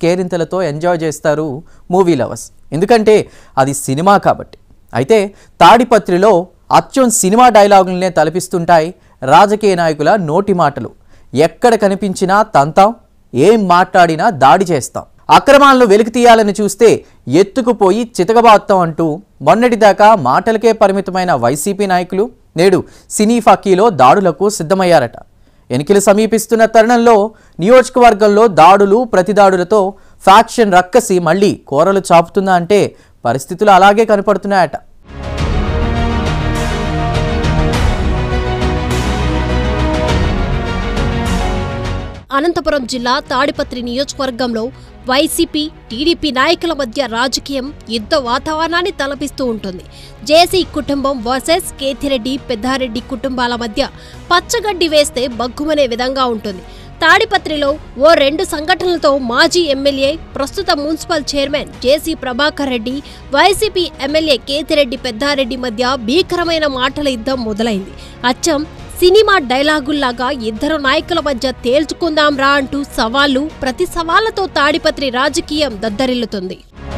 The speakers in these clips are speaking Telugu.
కేరింతలతో ఎంజాయ్ చేస్తారు మూవీ లవర్స్ ఎందుకంటే అది సినిమా కాబట్టి అయితే తాడిపత్రిలో అచ్చం సినిమా డైలాగులనే తలపిస్తుంటాయి రాజకీయ నాయకుల నోటి మాటలు ఎక్కడ కనిపించినా తంతాం ఏం మాట్లాడినా దాడి చేస్తాం అక్రమాలను వెలికి తీయాలని చూస్తే ఎత్తుకుపోయి చితకబాత్తాం అంటూ మొన్నటిదాకా మాటలకే పరిమితమైన వైసీపీ నాయకులు నేడు సినీ ఫకీలో దాడులకు సిద్ధమయ్యారట ఎన్నికలు సమీపిస్తున్న తరుణంలో నియోజకవర్గంలో దాడులు ప్రతిదాడులతో ఫ్యాక్షన్ రక్కసి మళ్ళీ కోరలు చాపుతుందా అంటే పరిస్థితులు అలాగే కనపడుతున్నాయట అనంతపురం జిల్లా తాడిపత్రి నియోజకవర్గంలో వైసీపీ టీడీపీ నాయకుల మధ్య రాజకీయం యుద్ధ వాతావరణాన్ని తలపిస్తూ ఉంటుంది జేసీ కుటుంబం వర్సెస్ కేతిరెడ్డి పెద్దారెడ్డి కుటుంబాల మధ్య పచ్చగడ్డి వేస్తే బగ్గుమనే విధంగా ఉంటుంది తాడిపత్రిలో ఓ రెండు సంఘటనలతో మాజీ ఎమ్మెల్యే ప్రస్తుత municipal chairman JC Prabhakar Reddy YCP MLA Kethireddy Peddareddy మధ్య భీకరమైన మాటల యుద్ధం మొదలైంది అచ్చం సినిమా డైలాగుల్లాగా ఇద్దరు నాయకుల మధ్య తేల్చుకుందాం రా అంటూ సవాళ్లు ప్రతి సవాళ్లతో తాడిపత్రి రాజకీయం దద్దరిల్లుతుంది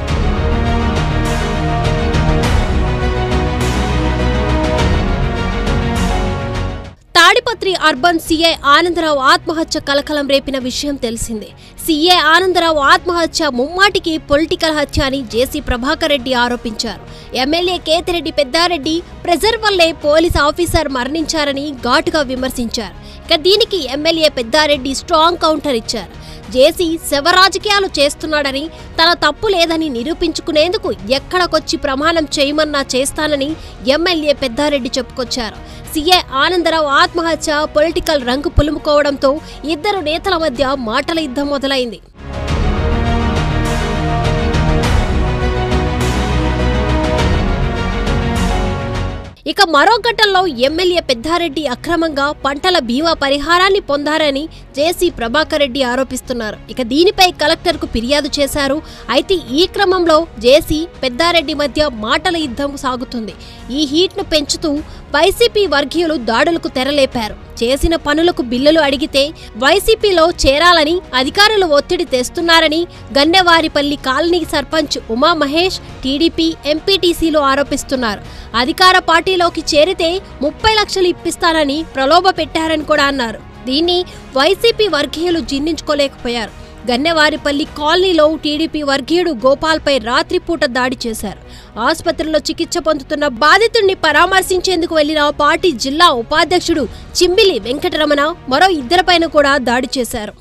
తాడిపత్రి అర్బన్ సీఐ ఆనందరావు ఆత్మహత్య కలకలం రేపిన విషయం తెలిసిందే సీఏ ఆనందరావు ఆత్మహత్య ముమ్మాటికి పొలిటికల్ హత్య అని జేసీ ప్రభాకర్ రెడ్డి ఆరోపించారు ఎమ్మెల్యే కేతిరెడ్డి పెద్దారెడ్డి ప్రెజర్ వల్లే పోలీస్ ఆఫీసర్ మరణించారని ఘాటుగా విమర్శించారు ఇక దీనికి ఎమ్మెల్యే పెద్దారెడ్డి స్ట్రాంగ్ కౌంటర్ ఇచ్చారు జేసీ శవ రాజకీయాలు చేస్తున్నాడని తన తప్పు లేదని నిరూపించుకునేందుకు ఎక్కడికొచ్చి ప్రమాణం చేయమన్నా చేస్తానని ఎమ్మెల్యే పెద్దారెడ్డి చెప్పుకొచ్చారు సీఏ ఆనందరావు ఆత్మహత్య పొలిటికల్ రంగు పులుముకోవడంతో ఇద్దరు నేతల మధ్య మాటల యుద్ధం మొదలైంది ఇక మరో ఘట్టంలో ఎమ్మెల్యే పెద్దారెడ్డి అక్రమంగా పంటల బీమా పరిహారాన్ని పొందారని జేసీ ప్రభాకర్ రెడ్డి ఆరోపిస్తున్నారు ఇక దీనిపై కలెక్టర్కు ఫిర్యాదు చేశారు అయితే ఈ క్రమంలో జేసీ పెద్దారెడ్డి మధ్య మాటల యుద్ధం సాగుతుంది ఈ హీట్ను పెంచుతూ వైసీపీ వర్గీయులు దాడులకు తెరలేపారు చేసిన పనులకు బిల్లులు అడిగితే వైసీపీలో చేరాలని అధికారులు ఒత్తిడి తెస్తున్నారని గన్నెవారిపల్లి కాలనీ సర్పంచ్ ఉమా మహేష్ టీడీపీ ఎంపీటీసీలు ఆరోపిస్తున్నారు అధికార పార్టీలోకి చేరితే ముప్పై లక్షలు ఇప్పిస్తానని ప్రలోభ పెట్టారని కూడా అన్నారు దీన్ని వైసీపీ వర్గీయులు జీర్ణించుకోలేకపోయారు గన్నెవారిపల్లి కాలనీలో టీడీపీ వర్గీయుడు గోపాల్పై రాత్రిపూట దాడి చేశారు ఆసుపత్రిలో చికిత్స పొందుతున్న బాధితుడిని పరామర్శించేందుకు వెళ్లిన పార్టీ జిల్లా ఉపాధ్యక్షుడు చింబిలి వెంకటరమణ మరో ఇద్దరిపైన కూడా దాడి చేశారు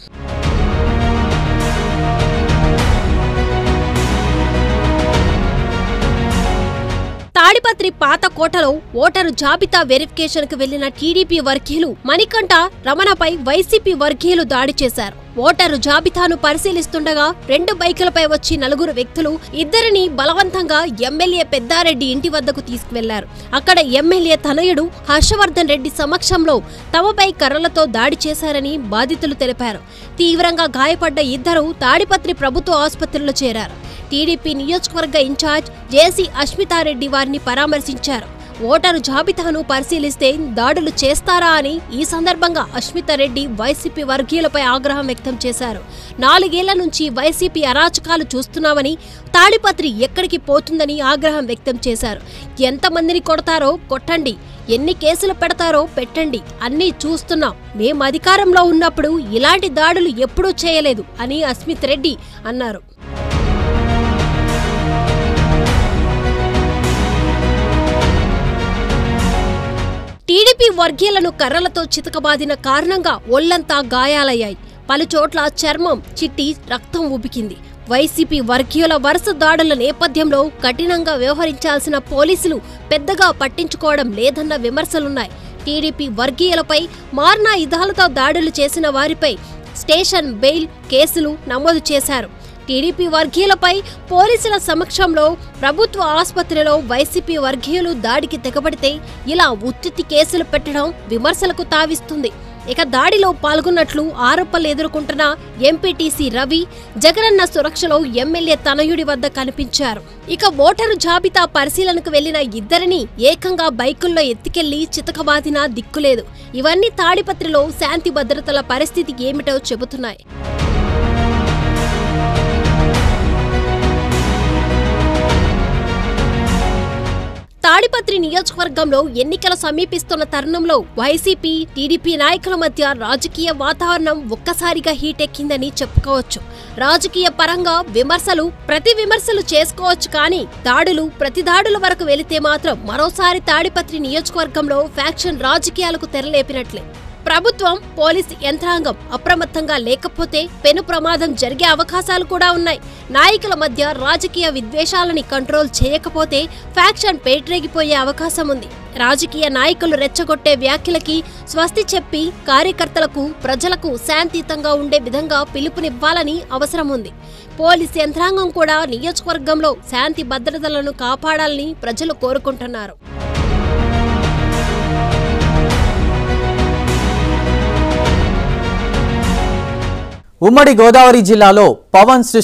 తాడిపత్రి పాత కోటలో ఓటరు జాబితా వెరిఫికేషన్కు వెళ్లిన టీడీపీ వర్గీయులు మణికంఠ రమణపై వైసీపీ వర్గీయులు దాడి చేశారు ఓటరు జాబితాను పరిశీలిస్తుండగా రెండు బైకులపై వచ్చి నలుగురు వ్యక్తులు ఇద్దరిని బలవంతంగా ఎమ్మెల్యే పెద్దారెడ్డి ఇంటి వద్దకు తీసుకువెళ్లారు అక్కడ ఎమ్మెల్యే తనయుడు హర్షవర్ధన్ రెడ్డి సమక్షంలో తమపై కర్రలతో దాడి చేశారని బాధితులు తెలిపారు తీవ్రంగా గాయపడ్డ ఇద్దరు తాడిపత్రి ప్రభుత్వ ఆసుపత్రిలో చేరారు టీడీపీ నియోజకవర్గ ఇన్ఛార్జ్ జేసీ అష్మితారెడ్డి వారిని పరామర్శించారు ఓటరు జాబితాను పరిశీలిస్తే దాడులు చేస్తారా అని ఈ సందర్భంగా అష్మితారెడ్డి వైసీపీ వర్గీయులపై ఆగ్రహం వ్యక్తం చేశారు నాలుగేళ్ల నుంచి వైసీపీ అరాచకాలు చూస్తున్నామని తాడిపత్రి ఎక్కడికి పోతుందని ఆగ్రహం వ్యక్తం చేశారు ఎంతమందిని కొడతారో కొట్టండి ఎన్ని కేసులు పెడతారో పెట్టండి అన్నీ చూస్తున్నాం మేం అధికారంలో ఉన్నప్పుడు ఇలాంటి దాడులు ఎప్పుడూ చేయలేదు అని అస్మిత్ రెడ్డి అన్నారు టీడీపీ వర్గీయులను కర్రలతో చితకబాదిన కారణంగా ఒళ్లంతా గాయాలయ్యాయి పలుచోట్ల చర్మం చిట్టి రక్తం ఉబికింది వైసీపీ వర్గీయుల వరుస దాడుల నేపథ్యంలో కఠినంగా వ్యవహరించాల్సిన పోలీసులు పెద్దగా పట్టించుకోవడం లేదన్న విమర్శలున్నాయి టీడీపీ వర్గీయులపై మార్నా ఇదాలతో దాడులు చేసిన వారిపై స్టేషన్ బెయిల్ కేసులు నమోదు చేశారు టీడీపీ వర్గీయులపై పోలీసుల సమక్షంలో ప్రభుత్వ ఆసుపత్రిలో వైసీపీ వర్గీయులు దాడికి తెగబడితే ఇలా ఉత్తిత్తి కేసులు పెట్టడం విమర్శలకు తావిస్తుంది ఇక దాడిలో పాల్గొన్నట్లు ఆరోపణలు ఎదుర్కొంటున్న ఎంపీటీసీ రవి జగనన్న సురక్షలో ఎమ్మెల్యే తనయుడి వద్ద కనిపించారు ఇక ఓటరు జాబితా పరిశీలనకు వెళ్లిన ఇద్దరిని ఏకంగా బైకుల్లో ఎత్తుకెళ్లి చితకబాదినా దిక్కులేదు ఇవన్నీ తాడిపత్రిలో శాంతి భద్రతల పరిస్థితి ఏమిటో చెబుతున్నాయి తాడిపత్రి నియోజకవర్గంలో ఎన్నికలు సమీపిస్తున్న తరుణంలో వైసీపీ టీడీపీ నాయకుల మధ్య రాజకీయ వాతావరణం ఒక్కసారిగా హీట్ ఎక్కిందని చెప్పుకోవచ్చు రాజకీయ పరంగా విమర్శలు ప్రతి విమర్శలు చేసుకోవచ్చు కానీ దాడులు ప్రతి దాడుల వరకు వెళితే మాత్రం మరోసారి తాడిపత్రి నియోజకవర్గంలో ఫ్యాక్షన్ రాజకీయాలకు తెరలేపినట్లే ప్రభుత్వం పోలీస్ యంత్రాంగం అప్రమత్తంగా లేకపోతే పెను ప్రమాదం జరిగే అవకాశాలు కూడా ఉన్నాయి నాయకుల మధ్య రాజకీయ విద్వేషాలని కంట్రోల్ చేయకపోతే ఫ్యాక్షన్ పేట్రేగిపోయే అవకాశం ఉంది రాజకీయ నాయకులు రెచ్చగొట్టే వ్యాఖ్యలకి స్వస్తి చెప్పి కార్యకర్తలకు ప్రజలకు శాంతియుతంగా ఉండే విధంగా పిలుపునివ్వాలని అవసరం ఉంది పోలీస్ యంత్రాంగం కూడా నియోజకవర్గంలో శాంతి భద్రతలను కాపాడాలని ప్రజలు కోరుకుంటున్నారు ఉమ్మడి గోదావరి జిల్లాలో పవన్ సృష్టి